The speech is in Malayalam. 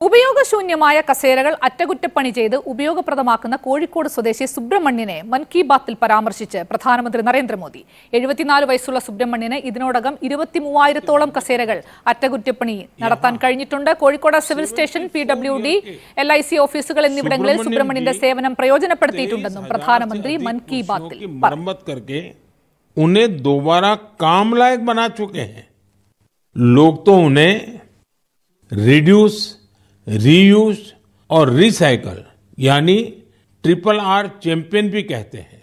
ഉപയോഗശൂന്യമായ കസേരകൾ അറ്റകുറ്റപ്പണി ചെയ്ത് ഉപയോഗപ്രദമാക്കുന്ന കോഴിക്കോട് സ്വദേശി സുബ്രഹ്മണ്യനെ മൻ കി ബാത്തിൽ പരാമർശിച്ച് പ്രധാനമന്ത്രി നരേന്ദ്രമോദി എഴുപത്തിനാല് വയസ്സുള്ള സുബ്രഹ്മണ്യന് ഇതിനോടകം ഇരുപത്തിമൂവായിരത്തോളം കസേരകൾ അറ്റകുറ്റപ്പണി നടത്താൻ കഴിഞ്ഞിട്ടുണ്ട് Kozhikode civil station P W D L I C ഓഫീസുകൾ എന്നിവിടങ്ങളിൽ സുബ്രഹ്മണ്യന്റെ സേവനം പ്രയോജനപ്പെടുത്തിയിട്ടുണ്ടെന്നും പ്രധാനമന്ത്രി മൻ കി ബാത്തിൽ की പറഞ്ഞു मरम्मत करके उन्हें दोबारा काम लायक बना चुके हैं लोग तो उन्हें रिड्यूस रीयूज और रिसाइकल यानी ट्रिपल आर चैंपियन भी कहते हैं